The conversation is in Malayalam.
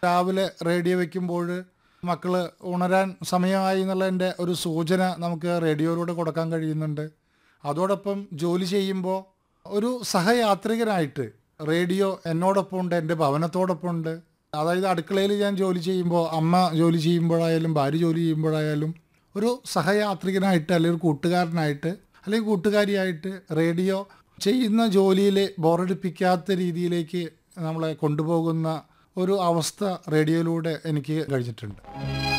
രാവിലെ റേഡിയോ വെക്കുമ്പോൾ മക്കൾ ഉണരാൻ സമയമായി എന്നുള്ളതിൻ്റെ ഒരു സൂചന നമുക്ക് റേഡിയോയിലൂടെ കൊടുക്കാൻ കഴിയുന്നുണ്ട് അതോടൊപ്പം ജോലി ചെയ്യുമ്പോൾ ഒരു സഹയാത്രികനായിട്ട് റേഡിയോ എന്നോടൊപ്പം ഉണ്ട് എൻ്റെ ഭവനത്തോടൊപ്പം ഉണ്ട് അതായത് അടുക്കളയിൽ ഞാൻ ജോലി ചെയ്യുമ്പോൾ അമ്മ ജോലി ചെയ്യുമ്പോഴായാലും ഭാര്യ ജോലി ചെയ്യുമ്പോഴായാലും ഒരു സഹയാത്രികനായിട്ട് അല്ലെങ്കിൽ ഒരു കൂട്ടുകാരനായിട്ട് അല്ലെങ്കിൽ കൂട്ടുകാരിയായിട്ട് റേഡിയോ ചെയ്യുന്ന ജോലിയിൽ ബോറടിപ്പിക്കാത്ത രീതിയിലേക്ക് നമ്മളെ കൊണ്ടുപോകുന്ന ഒരു അവസ്ഥ റേഡിയോയിലൂടെ എനിക്ക് കഴിഞ്ഞിട്ടുണ്ട്